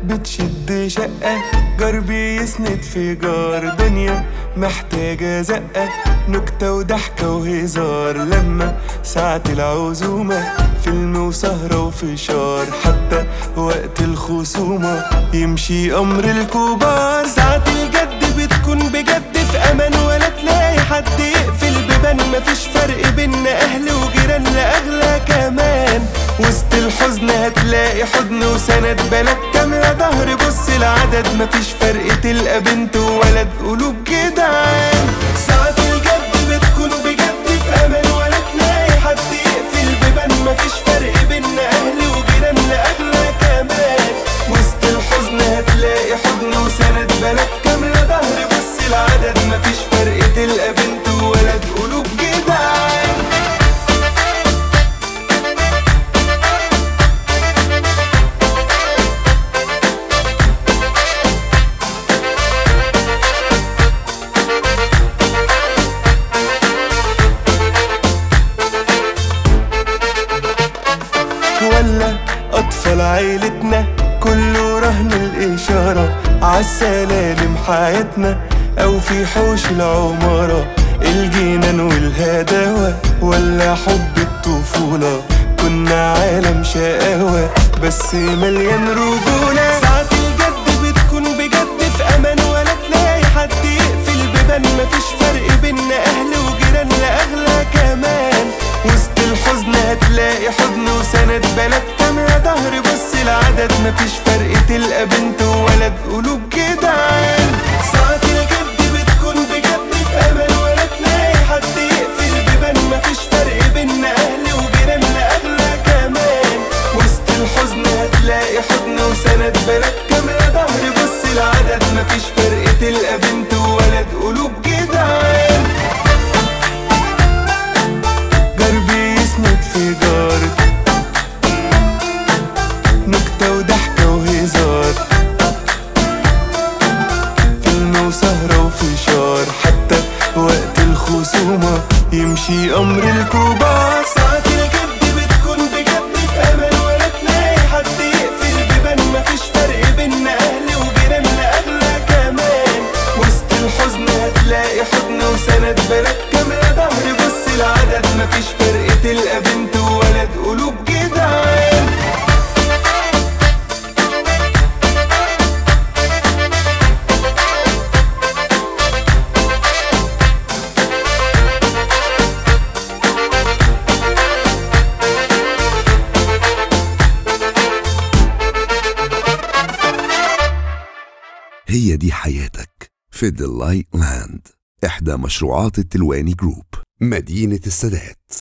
بتشد شقة جار بيسند في جار دنيا محتاجة زقة نكتة وضحكة وهزار لما ساعة العزومة فيلم وسهرة وفشار حتى وقت الخصومة يمشي أمر الكبار ساعة الجد بتكون بجد في أمان ولا تلاقي حد يقفل بيبان مفيش فرق بينا أهل وجيران لأغلى كمان وسط الحزن هتلاقي حضن وسند بلد كاملة ظهر بص العدد مفيش فرق تلقى بنت وولد قلوب جدعان ساعة الجد بتكون بجد في أمان ولا تلاقي حد يقفل بيبان مفيش فرق بينا أهل وجيران لأغلى كمان وسط الحزن هتلاقي حضن وسند بلد كاملة ظهر بص العدد مفيش فرق تلقى بنت وولد قلوب جدعان ولا أطفال عيلتنا كله رهن الإشارة عالسلالم حياتنا أو في حوش العمارة الجنان والهداوة ولا حب الطفولة كنا عالم شقاوة بس مليان رجولة ساعة الجد بتكون بجد في أمان ولا تلاقي حد يقفل بيبان مفيش فرق بينا أهل وجيران لأغلى كمان وسط الحزن هتلاقي حضن وسند بلد كاملة ظهر بص العدد مفيش فرق تلقى بنت وولد قلوب جدعان ساعة الجد بتكون بجد في أمان ولا تلاقي حد يقفل بيبان مفيش فرق بينا أهل وجيران لأغلى كمان وسط الحزن هتلاقي حضن وسند بلد كاملة ظهر بص العدد مفيش فرق تلقى بنت وولد قلوب جدعان جربي يسند في جار نكتة وضحكة وهزار فيلم وسهرة وفشار حتى وقت الخصومة يمشي أمر الكبار ساعة الجد بتكون بجد في أمان ولا تلاقي حد يقفل بيبان مفيش فرق بينا أهل وجيران لأغلى كمان وسط الحزن هتلاقي حضن وسند بلد كاملة ظهر بص العدد مفيش فرق تلقى بنت وولد قلوب جدعان هي دي حياتك في ديلايت لاند إحدى مشروعات التلواني جروب مدينة السادات